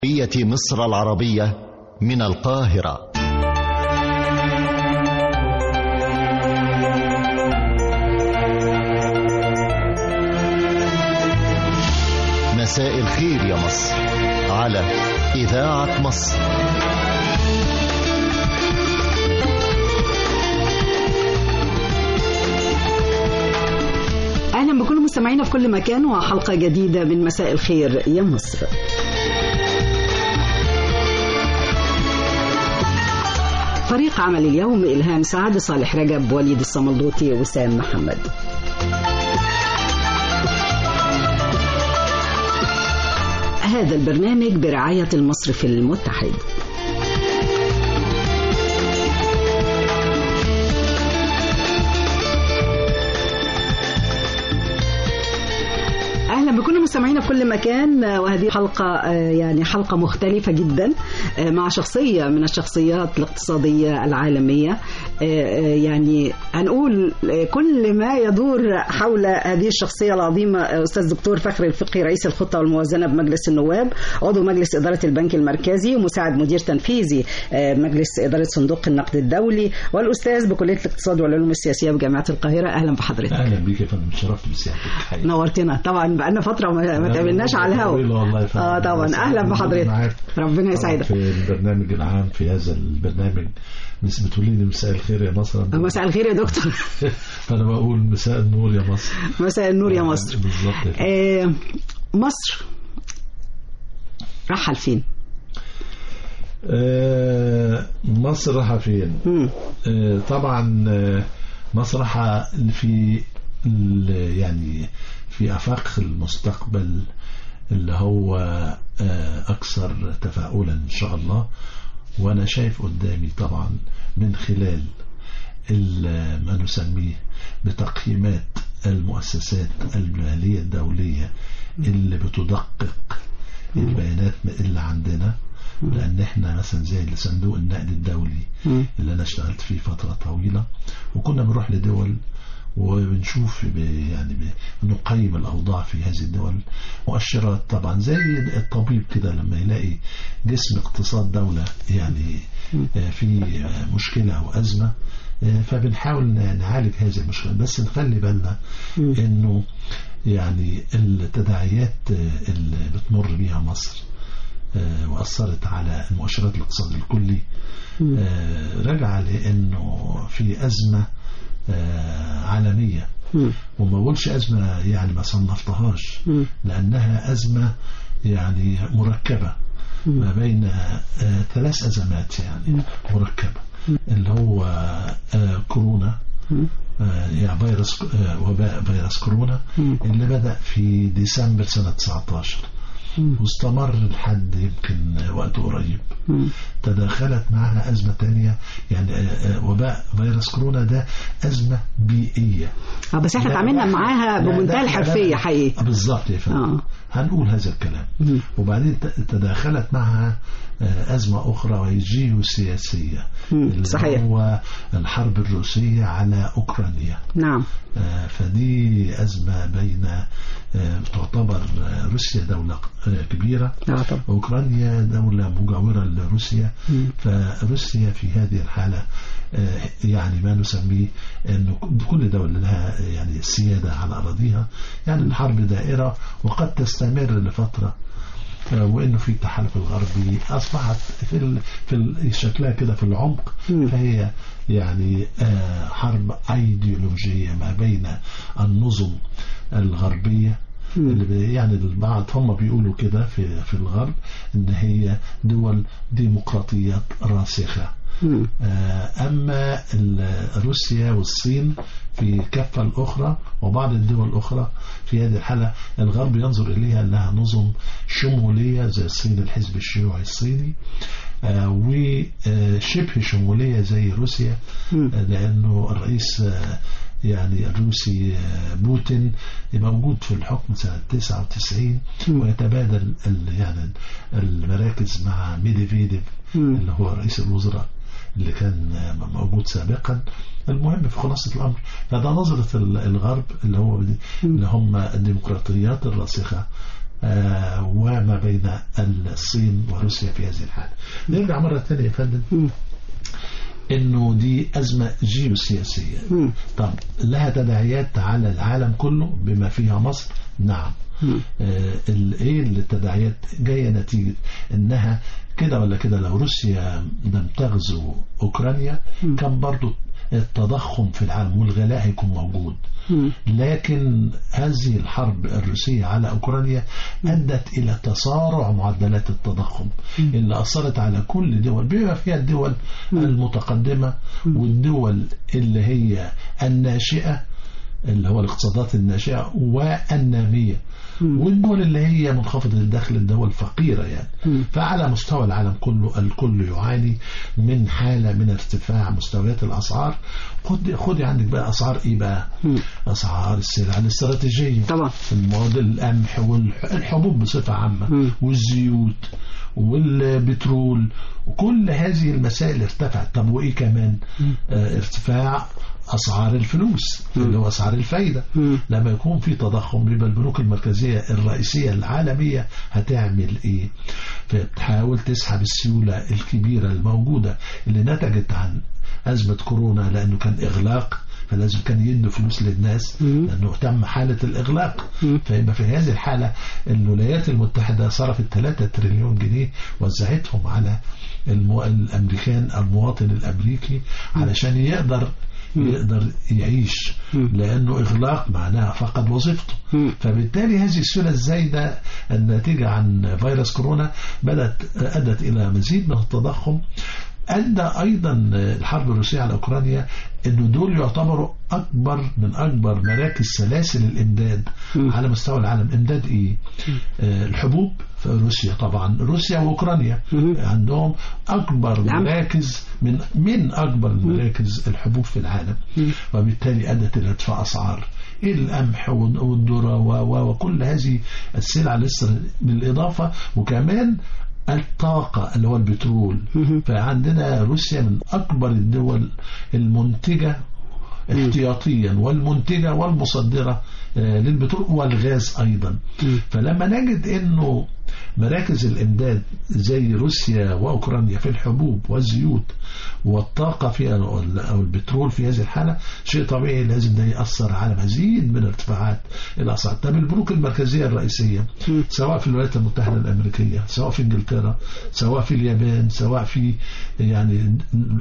جمهورية مصر العربية من القاهرة مساء الخير يا مصر على إذاعة مصر اهلا بكل مستمعينا في كل مكان وحلقه جديده من مساء الخير يا مصر فريق عمل اليوم إلهام سعد صالح رجب وليد الصملوطي وسام محمد هذا البرنامج برعاية المصرف المتحد اهلا بكل مستمعينا في كل مكان وهذه حلقه يعني حلقه مختلفه جدا مع شخصيه من الشخصيات الاقتصاديه العالميه يعني هنقول كل ما يدور حول هذه الشخصيه العظيمه استاذ دكتور فخر الفقي رئيس الخطه والموازنه بمجلس النواب عضو مجلس اداره البنك المركزي ومساعد مدير تنفيذي مجلس اداره صندوق النقد الدولي والاستاذ بكليه الاقتصاد والعلوم السياسيه بجامعه القاهره اهلا بحضرتك اهلا بيك يا فندم شرفت بسيادتك نورتنا طبعا بقالنا فتره ما تقابلناش على الهواء اه طبعا اهلا بحضرتك ربنا يسعدك في البرنامج العام في هذا البرنامج بس بتقولي لي مساء الخير يا مصر مساء الخير يا دكتور فانا بقول مساء النور يا مصر مساء النور يا مصر بالظبط آه مصر رحل فين؟ آه مصر رايحه فين؟ آه طبعا آه مصر رايحه في يعني في افاق المستقبل اللي هو اكثر تفاؤلا ان شاء الله وانا شايف قدامي طبعا من خلال ما نسميه بتقييمات المؤسسات المالية الدولية اللي بتدقق البيانات اللي عندنا لان احنا مثلا زي صندوق النقد الدولي اللي انا اشتغلت فيه فترة طويلة وكنا بنروح لدول وبنشوف يعني نقيم الأوضاع في هذه الدول مؤشرات طبعا زي الطبيب كده لما يلاقي جسم اقتصاد دولة يعني في مشكلة أو أزمة فبنحاول نعالج هذه المشكلة بس نخلي بالنا انه يعني التداعيات اللي بتمر بيها مصر وأثرت على المؤشرات الاقتصاد الكلي رجع لأنه في أزمة عالمية وما بقولش أزمة يعني ما صنفتهاش لأنها أزمة يعني مركبة ما بين ثلاث أزمات يعني مركبة اللي هو كورونا يعني فيروس وباء فيروس كورونا اللي بدأ في ديسمبر سنة 19 واستمر لحد يمكن وقت قريب تداخلت معها أزمة تانية يعني وباء فيروس كورونا ده أزمة بيئية اه بس احنا تعاملنا معاها بمنتهى الحرفية حقيقي بالظبط يا فندم آه. هنقول هذا الكلام مم. وبعدين تداخلت معها أزمة أخرى وهي جيوسياسية اللي صحيح. هو الحرب الروسية على أوكرانيا نعم فدي أزمة بين تعتبر روسيا دولة كبيرة آه أوكرانيا دولة مجاورة لروسيا فروسيا في هذه الحالة يعني ما نسميه أن كل دولة لها يعني سيادة على أراضيها يعني الحرب دائرة وقد تستمر لفترة وانه في التحالف الغربي اصبحت في في شكلها كده في العمق فهي يعني حرب ايديولوجيه ما بين النظم الغربيه اللي يعني البعض هم بيقولوا كده في في الغرب ان هي دول ديمقراطيات راسخه أما روسيا والصين في الكفة الأخرى وبعض الدول الأخرى في هذه الحالة الغرب ينظر إليها أنها نظم شمولية زي الصين الحزب الشيوعي الصيني وشبه شمولية زي روسيا لأنه الرئيس يعني الروسي بوتين موجود في الحكم سنة 99 ويتبادل يعني المراكز مع ميديفيديف اللي هو رئيس الوزراء اللي كان موجود سابقا المهم في خلاصة الأمر فده نظرة الغرب اللي هو اللي هم الديمقراطيات الراسخة آه وما بين الصين وروسيا في هذه الحالة نرجع مرة ثانية يا فندم انه دي ازمه جيوسياسيه طب لها تداعيات على العالم كله بما فيها مصر نعم آه ايه التداعيات جايه نتيجه انها كده ولا كده لو روسيا لم تغزو اوكرانيا كان برضو التضخم في العالم والغلاء هيكون موجود لكن هذه الحرب الروسية على أوكرانيا أدت إلى تسارع معدلات التضخم اللي أثرت على كل دول بما فيها الدول المتقدمة والدول اللي هي الناشئة اللي هو الاقتصادات الناشئة والنامية والدول اللي هي منخفضة الدخل الدول الفقيرة يعني فعلى مستوى العالم كله الكل يعاني من حالة من ارتفاع مستويات الأسعار خد خدي عندك بقى أسعار إيه بقى أسعار السلع الاستراتيجية طبعا المواد القمح والحبوب بصفة عامة والزيوت والبترول وكل هذه المسائل ارتفعت طب وإيه كمان آه ارتفاع اسعار الفلوس اللي هو اسعار الفايده لما يكون في تضخم يبقى البنوك المركزيه الرئيسيه العالميه هتعمل ايه فتحاول تسحب السيوله الكبيره الموجوده اللي نتجت عن ازمه كورونا لانه كان اغلاق فلازم كان يدوا فلوس للناس لانه تم حاله الاغلاق فيبقى في هذه الحاله الولايات المتحده صرفت 3 تريليون جنيه وزعتهم على المو... الامريكان المواطن الامريكي علشان يقدر يقدر يعيش لأنه إغلاق معناها فقد وظيفته فبالتالي هذه السيولة الزايدة الناتجة عن فيروس كورونا بدأت أدت إلى مزيد من التضخم أدى أيضا الحرب الروسية على أوكرانيا أنه دول يعتبروا أكبر من أكبر مراكز سلاسل الإمداد على مستوى العالم إمداد إيه؟ آه الحبوب في روسيا طبعا روسيا وأوكرانيا عندهم أكبر مراكز من من أكبر مراكز الحبوب في العالم وبالتالي أدت إلى ارتفاع أسعار القمح والذرة وكل هذه السلع لسه بالإضافة وكمان الطاقة اللي هو البترول فعندنا روسيا من أكبر الدول المنتجة احتياطيا والمنتجة والمصدرة للبترول والغاز أيضا فلما نجد أنه مراكز الإمداد زي روسيا وأوكرانيا في الحبوب والزيوت والطاقة في أو البترول في هذه الحالة شيء طبيعي لازم ده يأثر على مزيد من ارتفاعات الأسعار طب البنوك المركزية الرئيسية سواء في الولايات المتحدة الأمريكية سواء في إنجلترا سواء في اليابان سواء في يعني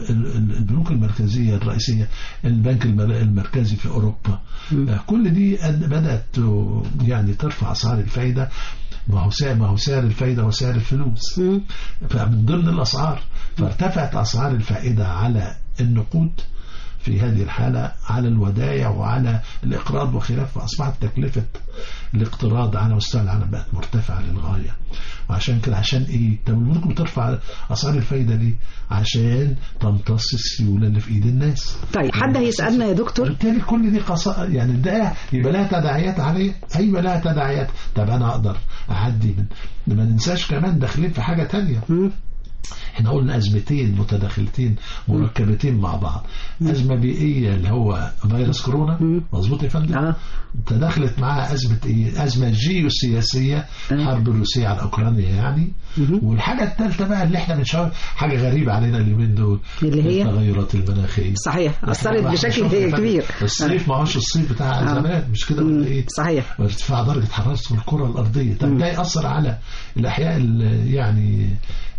البنوك المركزية الرئيسية البنك المركزي في أوروبا كل دي بدأت يعني ترفع أسعار الفايدة ما هو سعر ما هو سعر الفايدة وسعر الفلوس فمن ضمن الأسعار فارتفعت أسعار الفائدة على النقود في هذه الحالة على الودائع وعلى الإقراض وخلافه فأصبحت تكلفة الاقتراض على مستوى العالم بقت مرتفعة للغاية وعشان كده عشان إيه؟ طب البنوك بترفع أسعار الفايدة ليه؟ عشان تمتص السيولة اللي في إيد الناس طيب حد هيسألنا يا دكتور بالتالي كل دي قصا يعني ده يبقى لها تداعيات عليه أيوة لها تداعيات طب أنا أقدر أعدي من ما ننساش كمان داخلين في حاجة تانية احنا قلنا أزمتين متداخلتين مركبتين مع بعض أزمة بيئية اللي هو فيروس كورونا مظبوط يا فندم آه. تداخلت معها أزمة إيه أزمة جيوسياسية حرب الروسية على أوكرانيا يعني والحاجة الثالثة بقى اللي احنا بنشوف حاجة غريبة علينا اليومين دول اللي هي التغيرات المناخية صحيح أثرت بشكل كبير الصيف ما هوش الصيف بتاع آه. زمان مش كده ولا ايه صحيح وارتفاع درجة حرارة الكرة الأرضية طب ده يأثر على الأحياء يعني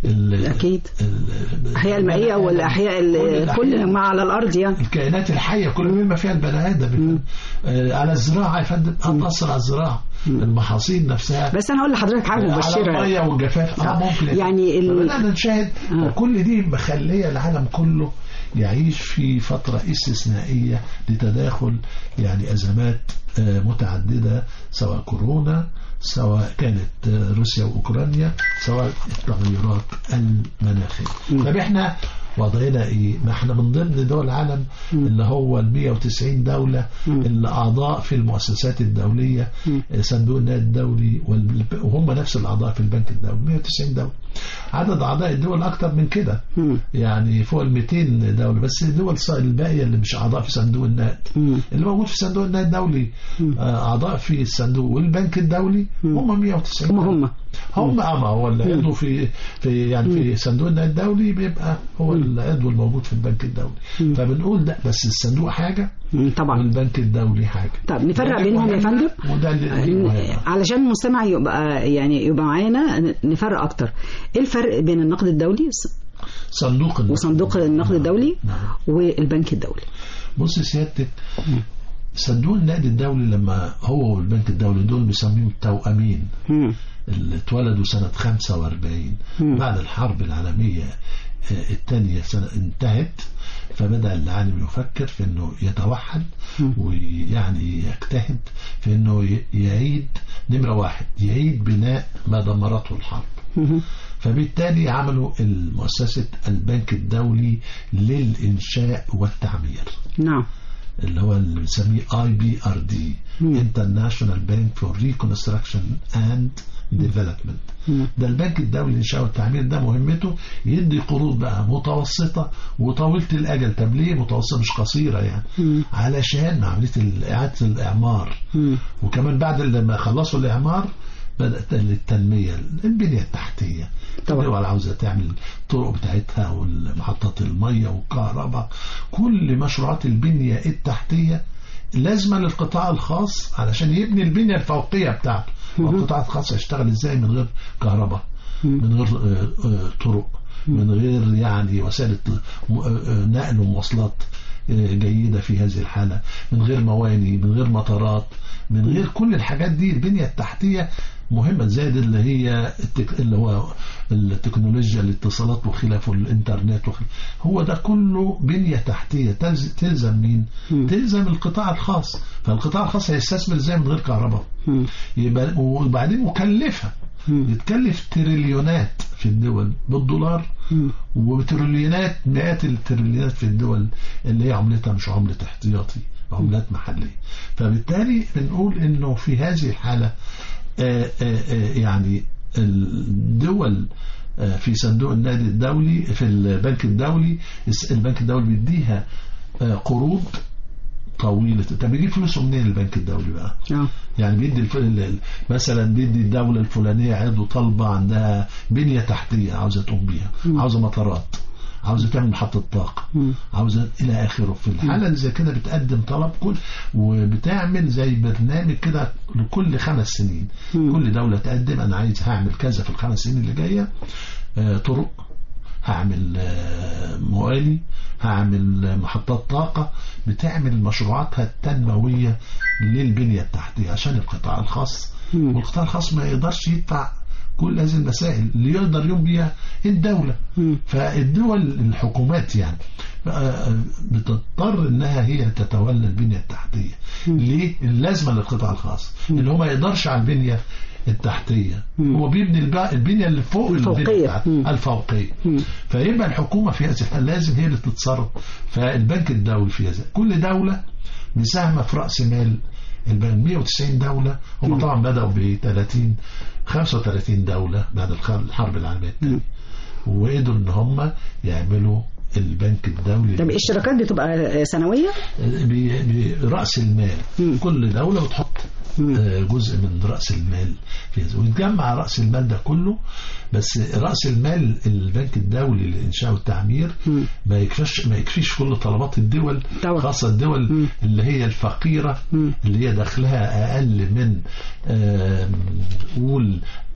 أكيد الأحياء المائية والأحياء كل ما على الأرض يعني الكائنات الحية كل مما فيها البني آدم آه على الزراعة يا فندم هتأثر على الزراعة المحاصيل نفسها بس أنا هقول لحضرتك حاجة مبشرة على المية والجفاف اه ممكن يعني ال... بدأنا نشاهد آه. كل دي مخلية العالم كله يعيش في فترة استثنائية لتداخل يعني أزمات متعددة سواء كورونا سواء كانت روسيا وأوكرانيا سواء التغيرات المناخية طب احنا وضعنا ايه ما احنا من ضمن دول العالم اللي هو ال 190 دولة اللي اعضاء في المؤسسات الدولية صندوق النقد الدولي وهم نفس الاعضاء في البنك الدولي 190 دولة عدد اعضاء الدول اكتر من كده مم. يعني فوق ال 200 دوله بس الدول الص- الباقيه اللي مش اعضاء في صندوق النقد مم. اللي موجود في صندوق النقد الدولي آه، اعضاء في الصندوق والبنك الدولي هم 190 هم هم هم اما هو العضو في في يعني في صندوق النقد الدولي بيبقى هو العضو الموجود في البنك الدولي فبنقول ده بس الصندوق حاجه مم. طبعا والبنك الدولي حاجه طب نفرق وده بينهم يا مهم، فندم وده اللي اللي مهم. علشان المستمع يبقى يعني يبقى معانا نفرق اكتر ايه الفرق بين النقد الدولي صندوق النقد. وصندوق النقد الدولي نعم. والبنك الدولي بص سيادتك صندوق النقد الدولي لما هو والبنك الدولي دول بيسميهم التوأمين مم. اللي اتولدوا سنة 45 مم. بعد الحرب العالمية آه، الثانية سنة انتهت فبدأ العالم يفكر في انه يتوحد ويعني يجتهد في انه ي- يعيد نمرة واحد يعيد بناء ما دمرته الحرب مم. فبالتالي عملوا المؤسسة البنك الدولي للإنشاء والتعمير نعم اللي هو اللي بنسميه اي بي ار دي انترناشونال بانك فور ريكونستراكشن اند ديفلوبمنت ده البنك الدولي للانشاء والتعمير ده مهمته يدي قروض بقى متوسطه وطويله الاجل طب ليه متوسطه مش قصيره يعني علشان عمليه اعاده الاعمار مم. وكمان بعد لما خلصوا الاعمار بدات التنميه البنيه التحتيه طبعا. الدول عاوزه تعمل الطرق بتاعتها والمحطات الميه والكهرباء كل مشروعات البنيه التحتيه لازمه للقطاع الخاص علشان يبني البنيه الفوقيه بتاعته والقطاع الخاص هيشتغل ازاي من غير كهرباء من غير آه، آه، طرق من غير يعني وسائل م- آه، آه، نقل ومواصلات آه، جيدة في هذه الحالة من غير مواني من غير مطارات من غير كل الحاجات دي البنية التحتية مهمة زائد اللي هي التك... اللي هو التكنولوجيا الاتصالات وخلافه الانترنت وخلاف. هو ده كله بنية تحتية تلز... تلزم مين؟ تلزم القطاع الخاص فالقطاع الخاص هيستثمر ازاي من غير كهرباء مم. يبقى وبعدين مكلفة بتكلف تريليونات في الدول بالدولار وتريليونات مئات التريليونات في الدول اللي هي عملتها مش عملة احتياطي عملات محلية فبالتالي بنقول انه في هذه الحالة آه، آه، آه، يعني الدول آه، في صندوق النقد الدولي في البنك الدولي الس- البنك الدولي بيديها آه، قروض طويلة طب بيجيب فلوسه منين البنك الدولي بقى؟ آه. يعني بيدي الف... ال- ال- مثلا بيدي الدولة الفلانية عضو طالبة عندها بنية تحتية عاوزة تقوم بيها عاوزة مطارات عاوزة تعمل محطة طاقة عاوزة إلى آخره في الحالة اللي زي كده بتقدم طلب كل وبتعمل زي برنامج كده لكل خمس سنين كل دولة تقدم أنا عايز هعمل كذا في الخمس سنين اللي جاية آه، طرق هعمل آه، موالي هعمل آه، محطات طاقة بتعمل مشروعاتها التنموية للبنية التحتية عشان القطاع الخاص والقطاع الخاص ما يقدرش يدفع كل هذه المسائل اللي يقدر يقوم بيها الدولة فالدول الحكومات يعني آه، بتضطر انها هي تتولى البنية التحتية ليه؟ اللازمة للقطاع الخاص اللي هو ما يقدرش على البنية التحتية هو بيبني الب- البنية اللي فوق الفوقية. البنية التحتية. مم. الفوقية فيبقى الحكومة في هذه الحالة لازم هي اللي تتصرف فالبنك الدولي في هذا كل دولة مساهمة في رأس مال البنك 190 دولة هم طبعا بدأوا ب 30 35 دولة بعد الخ- الحرب العالمية الثانية وقدروا ان هم يعملوا البنك الدولي طب الاشتراكات بتبقى سنوية؟ ب- برأس المال كل دولة بتحط آه، جزء من رأس المال في هذا ويتجمع رأس المال ده كله بس رأس المال البنك الدولي للإنشاء والتعمير ما يكفيش ما يكفيش كل طلبات الدول طبعا. خاصة الدول اللي هي الفقيرة اللي هي دخلها أقل من آم، قول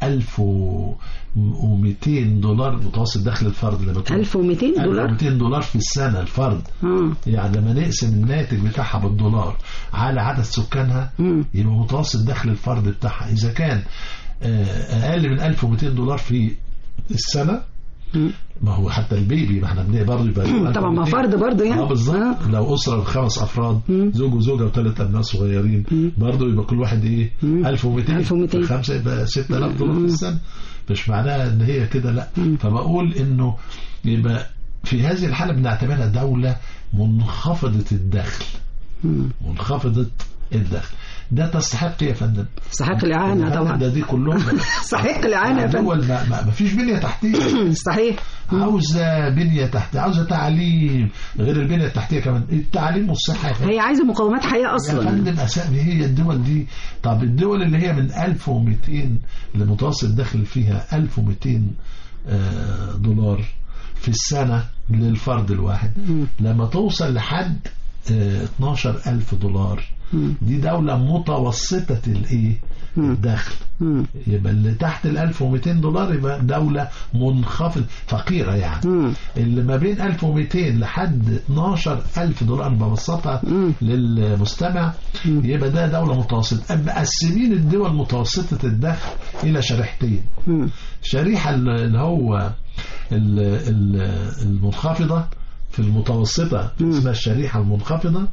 1200 دولار متوسط دخل الفرد لما يكون 1200 دولار 1200 دولار في السنة الفرد آه. يعني لما نقسم الناتج بتاعها بالدولار على عدد سكانها مم. يبقى متوسط دخل الفرد بتاعها إذا كان آه، أقل من 1200 دولار في السنة مم. ما هو حتى البيبي ما احنا بنلاقي برضه يبقى طبعا ما 1200. فرد برضه يعني اه بالظبط آه. لو اسره بخمس افراد مم. زوج وزوجه وثلاث ابناء صغيرين برضه يبقى كل واحد ايه 1200 1200. خمسه يبقى 6000 دولار في السنه مش معناها ان هي كده لا فبقول انه يبقى في هذه الحاله بنعتبرها دوله منخفضه الدخل مم. منخفضه الدخل ده تستحق يا فندم صحيح الإعانة ده- طبعا ده دي كلهم صحيح الإعانة يا فندم دول ما, ما, ما فيش بنية تحتية صحيح عاوزة بنية تحتية عاوزة تعليم غير البنية التحتية كمان التعليم والصحة يا فندم هي عايزة مقومات حياة يا أصلا فندم أسامي هي الدول دي طب الدول اللي هي من 1200 لمتوسط الدخل فيها 1200 آه، دولار في السنة للفرد الواحد لما توصل لحد آه، 12000 دولار دي دولة متوسطة الايه الدخل مم. يبقى اللي تحت ال 1200 دولار يبقى دولة منخفض فقيرة يعني مم. اللي ما بين 1200 لحد 12000 دولار ببسطها للمستمع يبقى ده دولة متوسطة مقسمين الدول متوسطة الدخل إلى شريحتين مم. شريحة اللي هو ال- ال- المنخفضة في المتوسطة اسمها الشريحة المنخفضة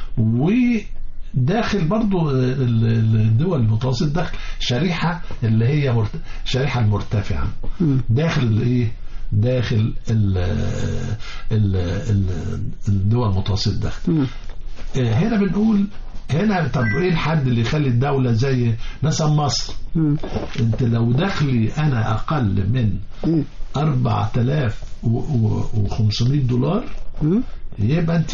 وداخل برضو ال- ال- الدول المتوسط داخل شريحة اللي هي مرت... شريحة المرتفعة داخل الايه داخل ال ال ال الدول المتوسط الدخل آه، هنا بنقول هنا طب ايه الحد اللي يخلي الدولة زي مثلا مصر انت لو دخلي انا اقل من 4500 دولار مم. يبقى انت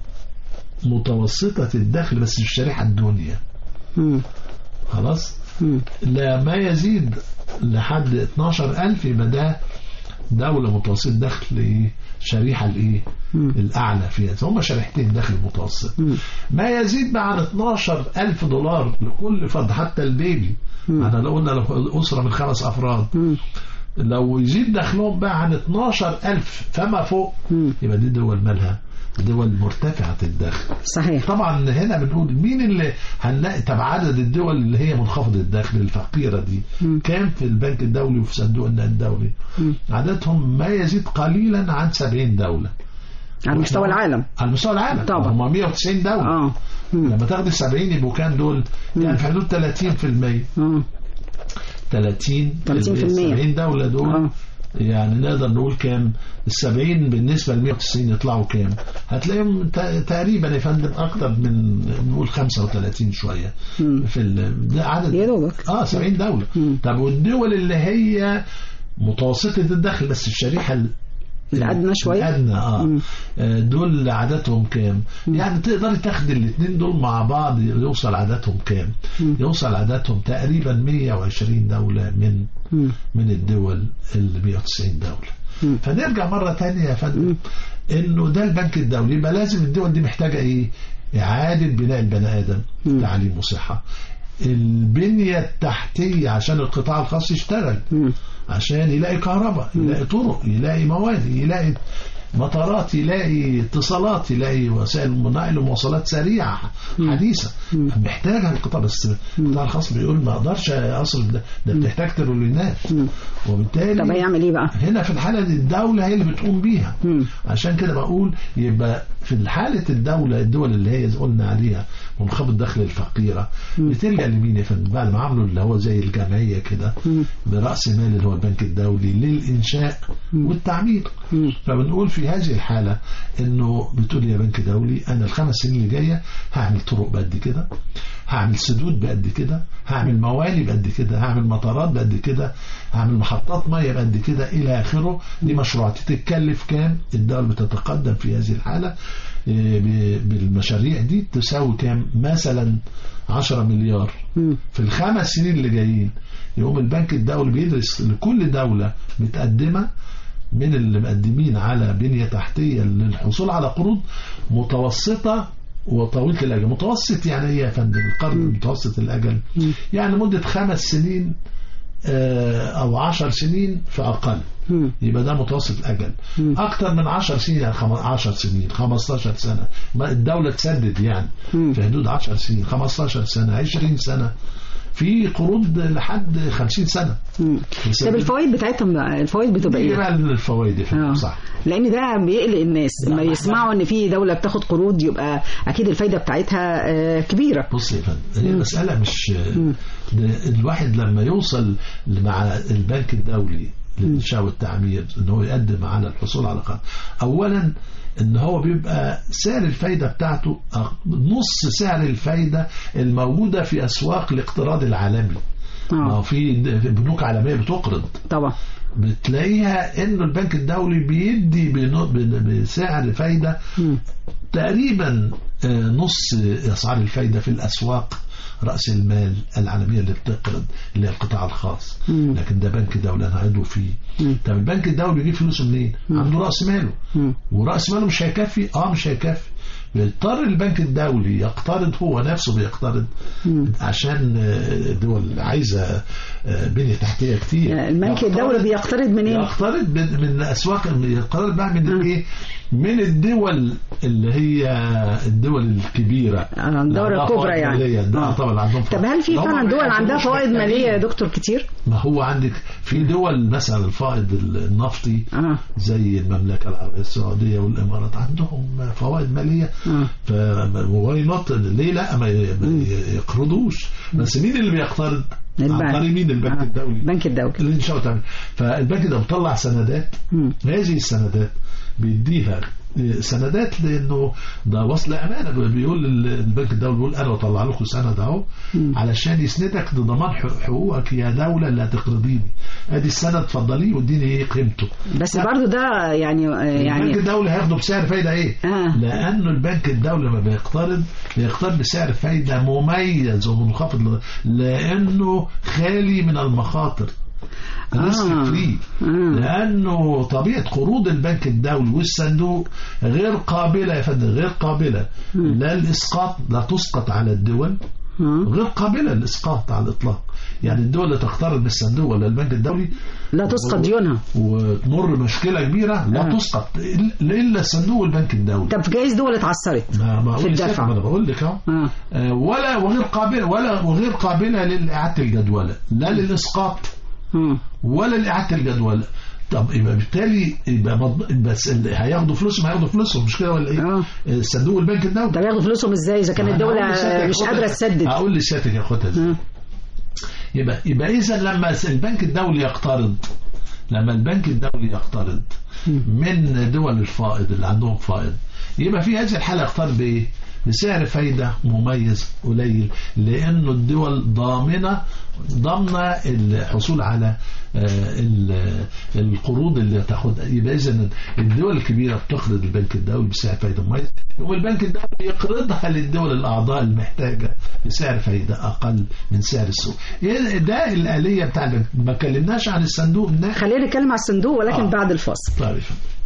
متوسطة الدخل بس في الشريحة الدنيا مم. خلاص مم. لا ما يزيد لحد 12000 يبقى ده دولة متوسط دخل ايه شريحة الايه الاعلى فيها هم شريحتين دخل متوسط ما يزيد بقى عن 12000 دولار لكل فرد حتى البيبي انا لو قلنا لو اسرة من خمس افراد لو يزيد دخلهم بقى عن 12000 فما فوق يبقى دي دول مالها دول مرتفعة الدخل صحيح طبعا هنا بنقول مين اللي هنلاقي طب عدد الدول اللي هي منخفض الدخل الفقيرة دي كام في البنك الدولي وفي صندوق النقد الدولي عددهم ما يزيد قليلا عن 70 دولة على مستوى العالم على مستوى العالم طبعا. هم 190 دولة اه مم. لما تاخد ال 70 يبقوا كام دول؟ يعني في حدود 30% مم. 30 30%. 70 دولة دول آه. يعني نقدر نقول كام السبعين بالنسبة ل 190 يطلعوا كام هتلاقيهم تا- تقريبا يا فندم أكتر من نقول 35 شوية في ال... ده عدد يا دوبك. اه 70 دولة طب والدول اللي هي متوسطة الدخل بس الشريحة ال- الأدنى شوية الأدنى آه. آه دول عددهم كام يعني تقدري تاخدي الاثنين دول مع بعض يوصل عددهم كام يوصل عددهم تقريبا 120 دولة من مم. من الدول ال 190 دولة فنرجع مرة تانية يا فندم انه ده البنك الدولي يبقى لازم الدول دي محتاجة ايه اعادة بناء البني ادم تعليم وصحة البنية التحتية عشان القطاع الخاص يشتغل عشان يلاقي كهرباء يلاقي طرق يلاقي مواد يلاقي مطارات يلاقي اتصالات يلاقي وسائل نقل ومواصلات سريعة حديثة محتاجها القطاع بس القطاع الخاص بيقول ما اقدرش اصرف ده ده بتحتاج ترولينات وبالتالي طب هيعمل ايه بقى؟ هنا في الحالة دي الدولة هي اللي بتقوم بيها مم. عشان كده بقول يبقى في حالة الدولة الدول اللي هي زي قلنا عليها منخفض الدخل الفقيرة بتلجأ لمين يا فندم بعد ما عملوا اللي هو زي الجمعية كده برأس مال اللي هو البنك الدولي للإنشاء والتعمير فبنقول في هذه الحالة انه بتقول يا بنك دولي انا الخمس سنين اللي جاية هعمل طرق بقد كده هعمل سدود بقد كده هعمل موالي بقد كده هعمل مطارات بقد كده هعمل محطات ميه بقد كده الى اخره دي مشروعات تتكلف كام الدولة بتتقدم في هذه الحالة إيه، ب- بالمشاريع دي تساوي كام مثلا 10 مليار في الخمس سنين اللي جايين يقوم البنك الدولي بيدرس لكل دولة متقدمة من اللي مقدمين على بنية تحتية للحصول على قروض متوسطة وطويلة الأجل متوسط يعني إيه يا فندم القرض متوسط الأجل يعني مدة خمس سنين آه، أو عشر سنين فأقل يبقى ده متوسط الأجل أكتر من عشر سنين يعني خم- عشر سنين 15 سنة ما الدولة تسدد يعني في حدود 10 سنين 15 سنة 20 سنة في قروض لحد 50 سنة طب الفوائد بتاعتهم بقى الفوائد بتبقى ايه ايه؟ بقى الفوائد يا فندم آه. صح لان ده بيقلق الناس لا، لما ما- يسمعوا ان في دوله بتاخد قروض يبقى اكيد الفايده بتاعتها آه، كبيره بص يا فندم هي المسألة مش ده الواحد لما يوصل مع البنك الدولي للإنشاء والتعمير إن هو يقدم على الحصول على قرض أولا إن هو بيبقى سعر الفايدة بتاعته نص سعر الفايدة الموجودة في أسواق الاقتراض العالمي ما هو اه في بنوك عالمية بتقرض طبعا بتلاقيها انه البنك الدولي بيدي بنو- ب- بسعر فايده مم. تقريبا آه، نص اسعار الفايده في الاسواق راس المال العالميه اللي بتقرض اللي هي القطاع الخاص مم. لكن ده بنك دولي انا عضو فيه مم. طب البنك الدولي يجيب فلوسه منين؟ عنده راس ماله مم. وراس ماله مش هيكفي اه مش هيكفي بيضطر البنك الدولي يقترض هو نفسه بيقترض مم. عشان آه، الدول عايزه آه، بنيه تحتيه كتير البنك يقترض- الدولي بيقترض منين؟ يقترض من من اسواق يقترض بقى من الايه؟ من الدول اللي هي الدول الكبيره آه، الدول عندها الكبرى فوائد يعني. مالية. ده آه. طبعا عندهم طب هل في هم فعلا ما دول عندها يعتبروش فوائد ماليه يا محتاجين. دكتور كتير؟ ما هو عندك في دول مثلا الفائض النفطي اه زي المملكه العربيه السعوديه والامارات عندهم فوائد ماليه اه ف واي نوت ليه لا ما ي- ما يقرضوش بس مين اللي بيقترض؟ عن البنك. طريق مين البنك آه. الدولي؟ البنك الدولي الانشاء والتعمير فالبنك ده بيطلع سندات مم. هذه السندات بيديها سندات لانه ده وصل امانه بيقول البنك الدولي بيقول انا بطلع لكم سند اهو علشان يسندك لضمان حق- حقوقك يا دوله اللي هتقرضيني ادي السند اتفضليه واديني ايه قيمته بس لا. برضو ده يعني آه، البنك يعني الدولي هياخده بسعر فايده ايه؟ آه. لانه البنك الدولي لما بيقترض بيقترض بسعر فايده مميز ومنخفض ل- لانه خالي من المخاطر ريسك آه. فري آه. لانه طبيعه قروض البنك الدولي والصندوق غير قابله يا فندم غير قابله لا الاسقاط لا تسقط على الدول آه. غير قابله للاسقاط على الاطلاق يعني الدول اللي تقترض من الصندوق ولا البنك الدولي لا تسقط ديونها وتمر مشكله كبيره لا آه. تسقط إلا- الا الصندوق والبنك الدولي طب جايز دول اتعثرت ما ما في أقول الدفع. لسه، ما انا بقول لك اهو اه آه، ولا وغير قابله ولا وغير قابله لاعاده الجدوله لا للاسقاط مم. ولا لاعاده الجدوله طب يبقى بالتالي يبقى مض... بس اللي هياخدوا فلوسهم هياخدوا فلوسهم مش كده ولا ايه؟ آه. الصندوق والبنك الدولي طب ياخدوا فلوسهم ازاي اذا كانت أنا الدوله هقول لسيادتك مش خدها. قادره تسدد هقول لسيادتك ياخدها ازاي آه. يبقى يبقى اذا لما البنك الدولي يقترض لما البنك الدولي يقترض من دول الفائض اللي عندهم فائض يبقى في هذه الحاله يقترض بايه؟ بسعر فايدة مميز قليل لأنه الدول ضامنة ضامنة الحصول على آه، ال- القروض اللي تاخدها يبقى إذا الدول الكبيرة بتقرض البنك الدولي بسعر فايدة مميز والبنك الدولي يقرضها للدول الأعضاء المحتاجة بسعر فايدة أقل من سعر السوق إيه ده الآلية بتاع البنك ما كلمناش عن الصندوق النقدي خلينا نتكلم على الصندوق ولكن آه. بعد الفاصل طيب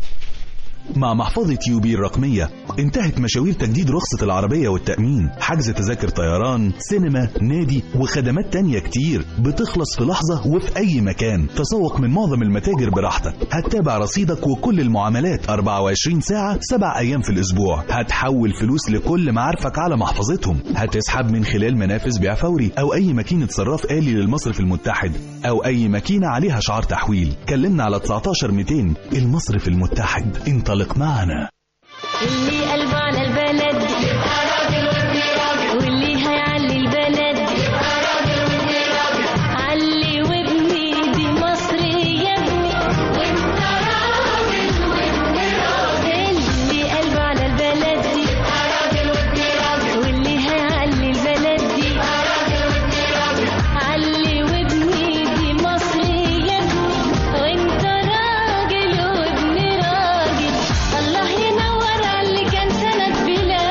مع محفظة يوبي الرقمية انتهت مشاوير تجديد رخصة العربية والتأمين حجز تذاكر طيران سينما نادي وخدمات تانية كتير بتخلص في لحظة وفي أي مكان تسوق من معظم المتاجر براحتك هتتابع رصيدك وكل المعاملات 24 ساعة 7 أيام في الأسبوع هتحول فلوس لكل معارفك على محفظتهم هتسحب من خلال منافذ بيع فوري أو أي ماكينة صراف آلي للمصرف المتحد أو أي ماكينة عليها شعار تحويل كلمنا على 19 200 المصرف المتحد انطلق معنا اللي قلبه على البلد يبقى راجل وابن راجل واللي هيعلي البلد يبقى راجل وابن راجل علي وابني دي مصر يا ابني وانت راجل وابن راجل اللي قلبه على البلد يبقى راجل وابن راجل واللي هيعلي البلد يبقى راجل وابن راجل علي وابني دي مصر يا ابني وانت راجل وابن راجل الله ينور على اللي كان سند بلادي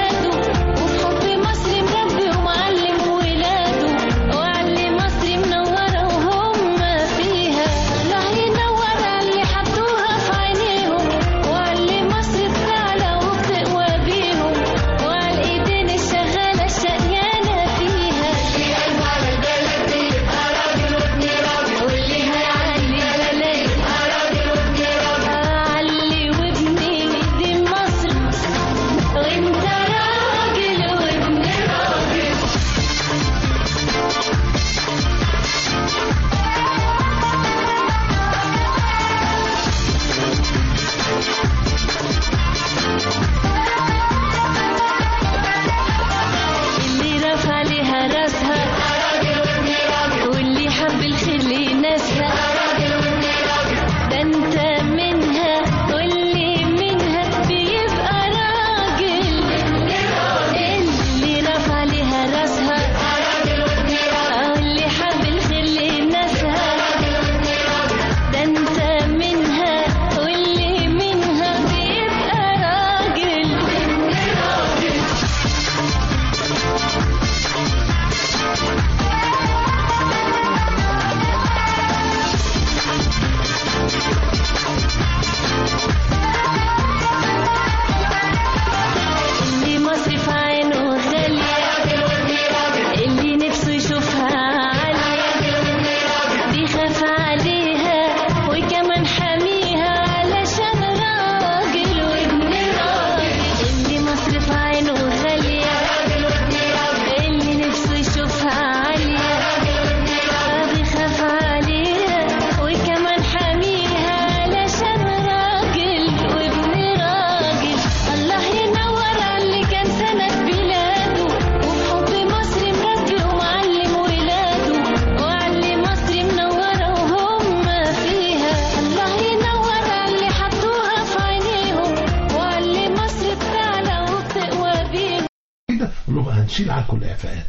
بتشيل عنكم الاعفاءات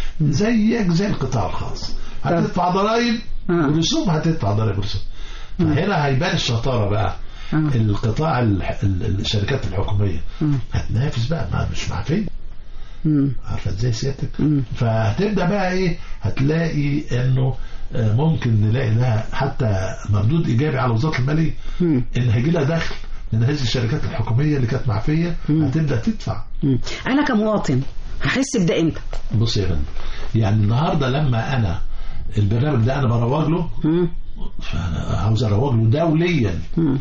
زيك زي القطاع الخاص هتدفع ضرائب آه. ورسوم هتدفع ضرائب ورسوم فهنا هيبان الشطاره بقى آه. القطاع الح- ال- الشركات الحكوميه هتنافس بقى ما مش معفيه مم. عارفه ازاي سيادتك فهتبدا بقى ايه هتلاقي انه آه، ممكن نلاقي لها حتى مردود ايجابي على وزاره الماليه مم. ان هيجي لها دخل من هذه الشركات الحكوميه اللي كانت معفيه هتبدا تدفع مم. انا كمواطن هحس بده امتى بص يا فندم يعني النهارده لما انا البرنامج ده انا بروج له مم. فانا عاوز اروج له دوليا مم.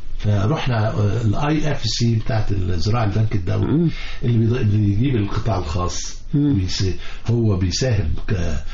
فرحنا الاي اف سي بتاعت الزراعه البنك الدولي اللي بيض- بيجيب القطاع الخاص بيس- هو بيساهم ك-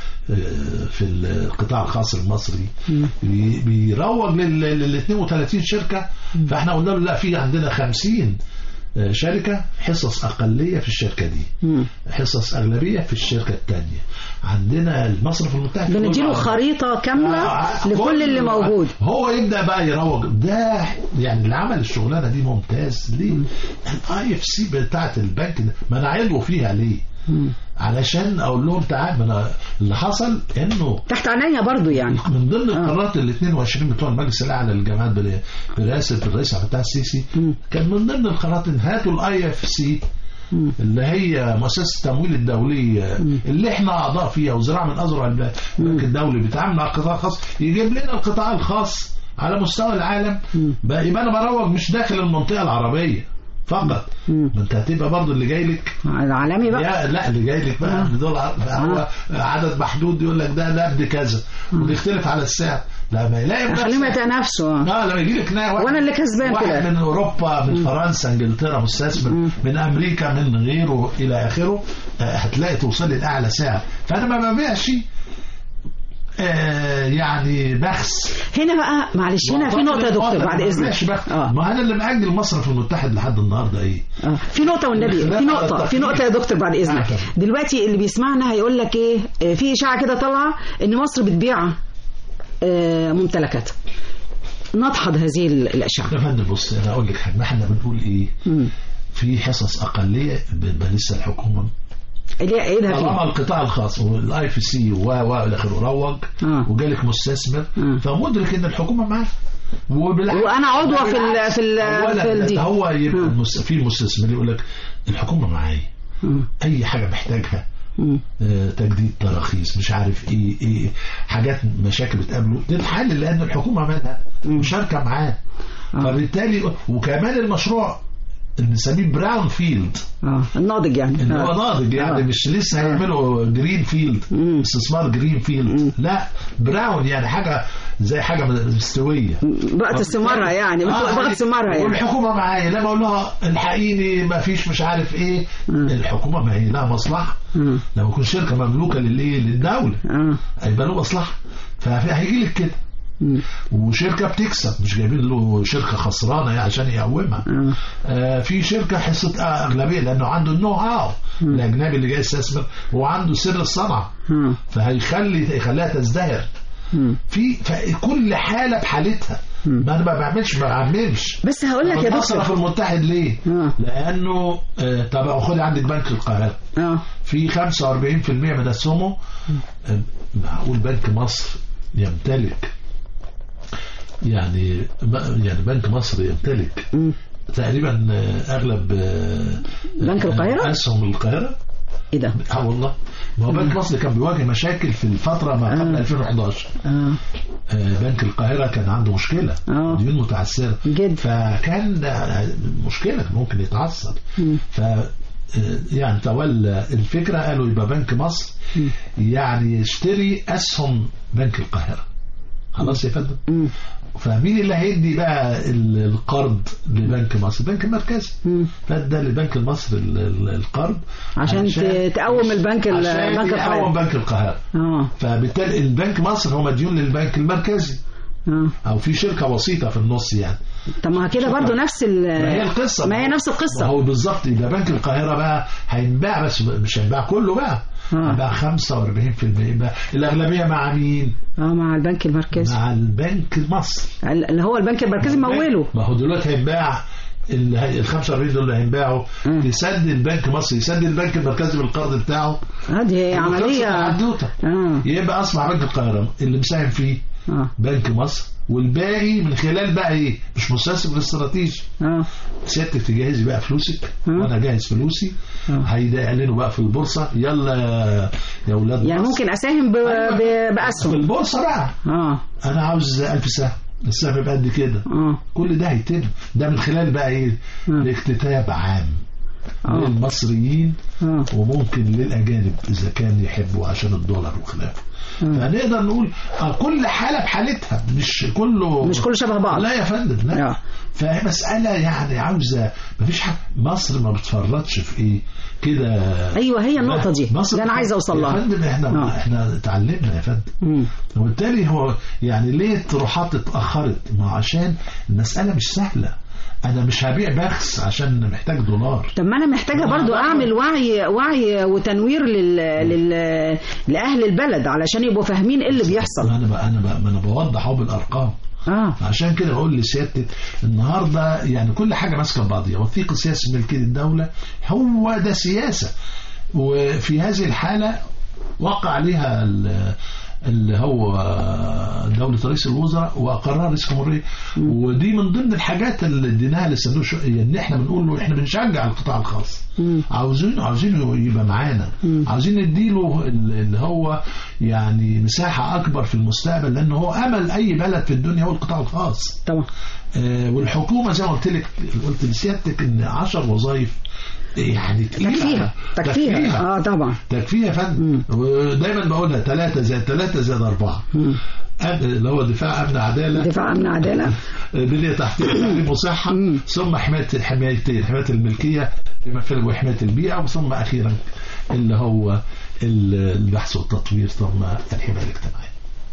في القطاع الخاص المصري بي- بيروج لل لل 32 شركه فاحنا قلنا له لا في عندنا 50 شركه حصص اقليه في الشركه دي حصص اغلبيه في الشركه الثانيه عندنا المصرف المتحد بنديله كله- خريطة كاملة آه، لكل اللي كل- موجود هو يبدا بقى يروج ده يعني اللي عمل الشغلانه دي ممتاز ليه؟ الاي اف سي بتاعت البنك ده ما انا عضو فيها ليه؟ علشان اقول لهم تعال ما انا اللي حصل انه تحت عينيا برضو يعني من ضمن القرارات ال 22 بتوع المجلس الاعلى للجامعات بال- برئاسه الرئيس عبد الفتاح السيسي كان من ضمن القرارات ان هاتوا الاي اف سي اللي هي مؤسسه التمويل الدولي اللي احنا اعضاء فيها وزراعه من اذرع البنك الدولي بيتعامل مع القطاع الخاص يجيب لنا القطاع الخاص على مستوى العالم بقى يبقى انا بروج مش داخل المنطقه العربيه فقط ما انت هتبقى برضه اللي جاي لك العالمي بقى يا لا اللي جاي لك بقى من دول ع- هو عدد محدود يقول لك ده نقد كذا ويختلف على السعر لما يلاقي خليهم نفسه- يتنافسوا اه لما يجي لك ناس واحد وأنا اللي كسبان في واحد الآخر. من اوروبا من فرنسا انجلترا مستثمر من امريكا من غيره الى اخره آه، هتلاقي توصلي لاعلى سعر فانا ما ببيعش آه يعني بخس هنا بقى معلش هنا في نقطة يا دكتور بعد إذنك اه ما انا اللي مأجل المصرف المتحد لحد النهارده ايه آه. في نقطة والنبي الاختلاف في على نقطة في التقييم. نقطة يا دكتور بعد إذنك آه، طبعا. دلوقتي اللي بيسمعنا هيقول لك إيه آه، في إشاعة كده طالعة إن مصر بتبيع آه، ممتلكاتها نضحض هذه ال- الإشاعة يا فندم بص انا اقول لك حاجه ما احنا بنقول ايه مم. في حصص اقليه بيبقى لسه الحكومه اللي هي ايدها طالما فيها القطاع الخاص والاي في سي و و الى اخره روج آه. وجالك مستثمر آه. فمدرك ان الحكومه معاه وبالعكس وأنا عضوة في ال- في ال- أولاً في ال- دي. هو يبقى آه. المس- في مستثمر يقول لك الحكومه معايا مم. اي حاجه محتاجها مم. آه، تجديد تراخيص مش عارف ايه ايه حاجات مشاكل بتقابله تتحل لان الحكومه مالها مشاركه معاه فبالتالي وكمان المشروع اللي بنسميه براون فيلد اه الناضج يعني اللي هو آه. ناضج يعني آه. مش لسه هيعملوا جرين فيلد مم. استثمار جرين فيلد لا براون يعني حاجه زي حاجه مستويه بقت استمارها يعني بقت استمارها يعني والحكومه معايا لما اقول لها الحقيني ما فيش مش عارف ايه الحكومه ما هي لها مصلحه مم. لما يكون شركه مملوكه للايه للدوله اه هيبقى له مصلحه فهيجي لك كده مم. وشركه بتكسب مش جايبين له شركه خسرانه يعني عشان يقومها آه. آه في شركه حصه آه اغلبيه لانه عنده النو هاو الاجنبي اللي جاي يستثمر هو عنده سر الصنعه آه. فهيخلي يخليها تزدهر مم. في فكل حاله بحالتها ما انا ما بعملش ما بعملش بس هقول لك يا المصرف دكتور المتحد ليه؟ آه. لانه آه طب خدي عندك بنك القاهره اه في 45% من اسهمه آه، معقول بنك مصر يمتلك يعني يعني بنك مصر يمتلك مم. تقريبا آه، اغلب آه، بنك القاهرة؟ اسهم القاهره ايه ده اه والله ما هو بنك مصر كان بيواجه مشاكل في الفتره ما قبل 2011 اه آه، بنك القاهره كان عنده مشكله آه. ديون متعثره جد. فكان آه، مشكله ممكن يتعثر ف آه، يعني تولى الفكره قالوا يبقى بنك مصر يعني يشتري اسهم بنك القاهره خلاص يا فندم مم. فمين اللي هيدي بقى ال- القرض لبنك مصر البنك المركزي مم. فادى لبنك مصر ال- ال- القرض عشان ت- تقوم البنك ال- عشان بنك يقوم القاهرة. بنك القاهره اه فبالتالي البنك مصر هو مديون للبنك المركزي اه او في شركه وسيطه في النص يعني طب ما كده برضو نفس ال ما هي القصه ما هي نفس ما القصة هو بالظبط يبقى بنك القاهره بقى هينباع بس مش هينباع كله بقى آه. هينباع 45% يبقى الاغلبيه مع مين؟ اه مع البنك المركزي مع البنك المصري اللي هو البنك المركزي موله ما هو دلوقتي هينباع ال ال 45 دول اللي هينباعوا يسدد البنك مصر يسدد البنك المركزي بالقرض بتاعه هذه عملية حدوته آه. يبقى اصبح بنك القاهره اللي مساهم فيه آه. بنك مصر والباقي من خلال بقى ايه مش مستثمر استراتيجي آه. سيادتك تجهزي بقى فلوسك مم. وانا جاهز فلوسي آه. هيعلنوا بقى في البورصه يلا يا- يا اولاد يعني مصر. ممكن أساهم ب... ب... في بأسهم البورصه بقى آه. انا عاوز 1000 سهم السهم يبقى قد كده آه. كل ده هيتم ده من خلال بقى ايه مم. الاكتتاب عام آه. للمصريين آه. وممكن للاجانب اذا كان يحبوا عشان الدولار وخلافه فنقدر نقول آه، كل حاله بحالتها مش كله مش كله شبه بعض. لا يا فندم لا آه. فهي مساله يعني عاوزه مفيش حاجه مصر ما بتفرطش في ايه كده أيوة هي النقطة دي مصر اللي أنا عايزة أوصل يا لها فندم احنا آه. احنا اتعلمنا يا فندم مم. وبالتالي هو يعني ليه الطروحات اتأخرت ما عشان المسألة مش سهلة أنا مش هبيع بخس عشان محتاج دولار طب ما انا محتاجه برضو اعمل وعي وعي وتنوير لل... لل... لاهل البلد علشان يبقوا فاهمين ايه اللي بيحصل أنا بقى أنا بقى ما أنا بوضح أهو بالأرقام اه عشان كده بقول لسيادتك النهارده يعني كل حاجه ماسكه بعضيها وثيقه سياسه ملكيه الدوله هو ده سياسه وفي هذه الحاله وقع عليها ال- اللي هو دولة رئيس الوزراء وأقرها رئيس الجمهورية ودي من ضمن الحاجات اللي اديناها للصندوق الش- ان احنا بنقول له احنا بنشجع القطاع الخاص عاوزين عاوزين يبقى معانا عاوزين نديله ال- اللي هو يعني مساحة أكبر في المستقبل لأن هو أمل أي بلد في الدنيا هو القطاع الخاص طبعا آه، والحكومة زي ما قلت لك قلت لسيادتك إن 10 وظائف يعني تقيلة. تكفيها تكفيها اه طبعا تكفيها يا فندم ودايما بقولها ثلاثة زائد ثلاثة زائد أربعة أمن- اللي هو دفاع أمن عدالة دفاع امن عداله بنية تحتية تعليم وصحة ثم حماية الحمايتين حماية الملكية بما فيه وحماية البيئة وثم أخيرا اللي هو ال- البحث والتطوير ثم الحماية الاجتماعية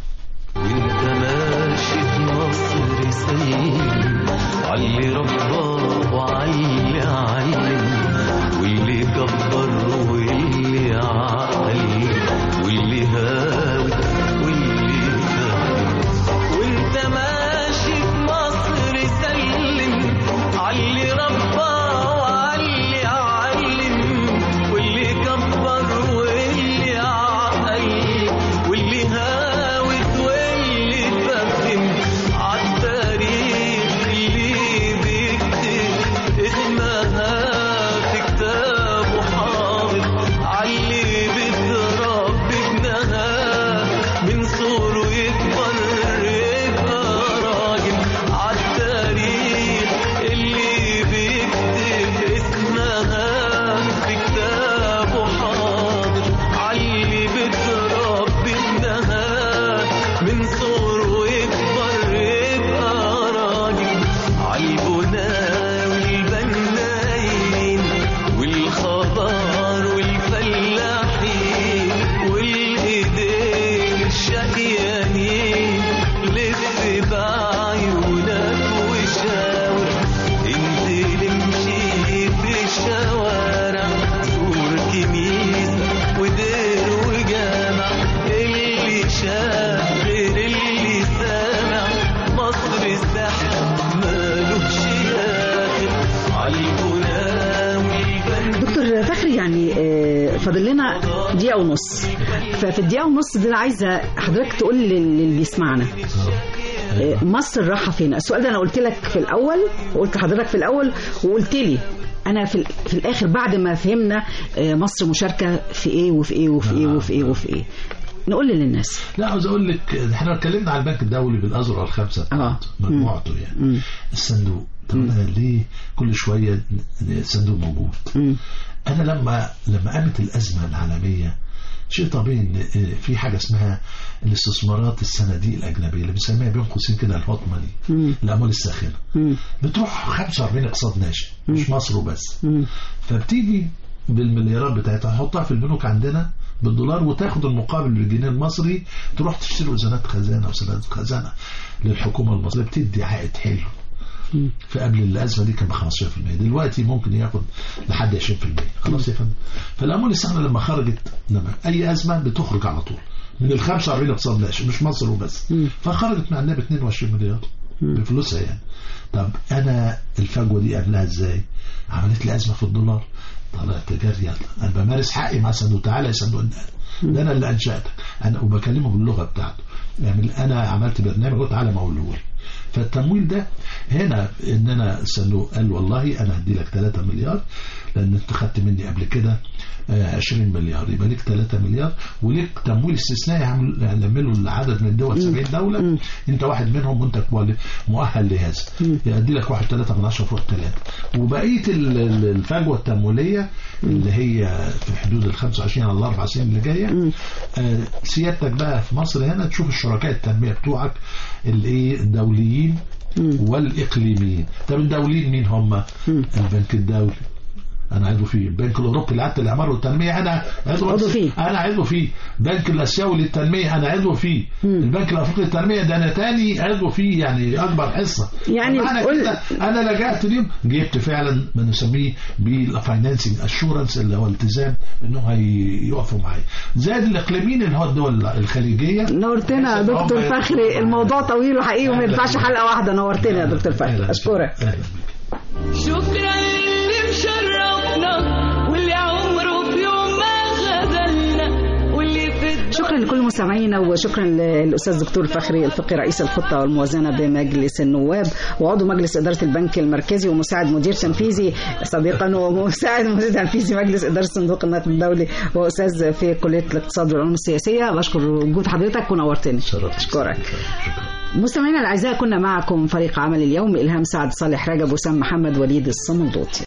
وانت ماشي في مصر سليم علي رباه وعلي علم واللي كبر واللي عقل واللي هاوي واللي فهم وانت ماشي في مصر سلم علي رباه وعلي علم واللي كبر واللي عقل واللي هاوت واللي فهم عالتاريخ اللي بيكتب اسمها في كتابه حاضر علي بتربي ابنها من صغره يكبر يبقى راجل عالتاريخ اللي بيكتب اسمها في كتابه حاضر علي بتربي ابنها من صغره يكبر يبقى راجل عالبناء والبنايين والخضار والفلاحين والايدين الشقيانين لف بعيونك وشاور انت اللي مشيت في الشوارع زور كنيسة ودير وجامع اللي شاف غير اللي سامع مصر السحر مالوش آخر عالبناء والبناء دكتور فخري يعني آه، فاضل لنا دقيقه ونص ففي الدقيقه ونص دي انا عايزه حضرتك تقول للي بيسمعنا آه، مصر رايحه فين السؤال ده انا قلت لك في الاول وقلت لحضرتك في الاول وقلت لي انا في, ال- في الاخر بعد ما فهمنا آه، مصر مشاركه في ايه وفي ايه وفي ايه وفي ايه وفي ايه نقول للناس لا عاوز اقول لك احنا اتكلمنا على البنك الدولي بالاذرع الخمسه آه. مجموعته يعني الصندوق طب أنا ليه كل شويه الصندوق موجود مم. انا لما لما قامت الازمه العالميه شيء طبيعي ان في حاجه اسمها الاستثمارات الصناديق الاجنبيه اللي بنسميها بين قوسين كده الهوت ماني الاموال الساخنه مم. بتروح 45 اقتصاد ناشئ مش مصر وبس مم. فبتيجي بالمليارات بتاعتها تحطها في البنوك عندنا بالدولار وتاخد المقابل بالجنيه المصري تروح تشتري وزنات خزانه وسندات خزانه للحكومه المصريه بتدي عائد حلو فقبل الازمه دي كان ب 15% دلوقتي ممكن ياخد لحد 20% خلاص يا فندم فالاموال الساخنه لما خرجت لما اي ازمه بتخرج على طول من ال 45 اقتصاد ناشئ مش مصر وبس فخرجت من عندنا ب 22 مليار بفلوسها يعني طب انا الفجوه دي قبلها ازاي عملت لي ازمه في الدولار طلعت جاري انا بمارس حقي مع صندوق تعالى يا صندوق النقد ده انا اللي انشاتك انا وبكلمه باللغه بتاعته يعني انا عملت برنامج قلت تعالى مولوه لي فالتمويل ده هنا ان انا الصندوق قال والله انا هدي لك 3 مليار لان انت خدت مني قبل كده آه، 20 مليار يبقى ليك 3 مليار وليك تمويل استثنائي يعمل- يعمله لعدد من الدول 70 دوله انت واحد منهم وانت كوالي- مؤهل لهذا يدي لك واحد 3 من 10 فوق 3 وبقيه ال- ال- الفجوه التمويليه اللي هي في حدود ال 25 على الاربع سنين اللي جايه آه، سيادتك بقى في مصر هنا تشوف الشركاء التنميه بتوعك الايه الدوليين والاقليميين طب الدوليين مين هم البنك الدولي انا عضو فيه البنك الاوروبي لعدت الاعمار والتنميه انا عضو, عضو فيه. انا عضو فيه البنك الاسيوي للتنميه انا عضو فيه البنك الافريقي للتنميه ده انا تاني عضو فيه يعني اكبر حصه يعني معنى قول- كده انا لجأت اليوم جبت فعلا ما نسميه بالفاينانسنج اشورنس اللي هو التزام انه هيقفوا معايا زائد الاقليميين اللي هو الدول الخليجيه نورتنا يا بحيث إن هم دكتور يدخلوا فخري معايا. الموضوع طويل وحقيقي وما أهلا ينفعش بيك. حلقه واحده نورتنا يا دكتور فخري أهلا بك. اشكرك اهلا بك شكرا للي مشرفنا واللي عمره في يوم ما خذلنا واللي في الدنيا شكرا لكل مستمعينا وشكرا للاستاذ دكتور فخري الفقي رئيس الخطه والموازنه بمجلس النواب وعضو مجلس اداره البنك المركزي ومساعد مدير تنفيذي سابقا ومساعد مدير تنفيذي مجلس اداره صندوق النقد الدولي واستاذ في كليه الاقتصاد والعلوم السياسيه بشكر وجود حضرتك ونورتني شرفت. اشكرك مستمعينا الاعزاء كنا معكم فريق عمل اليوم الهام سعد صالح رجب وسام محمد وليد الصمندوطي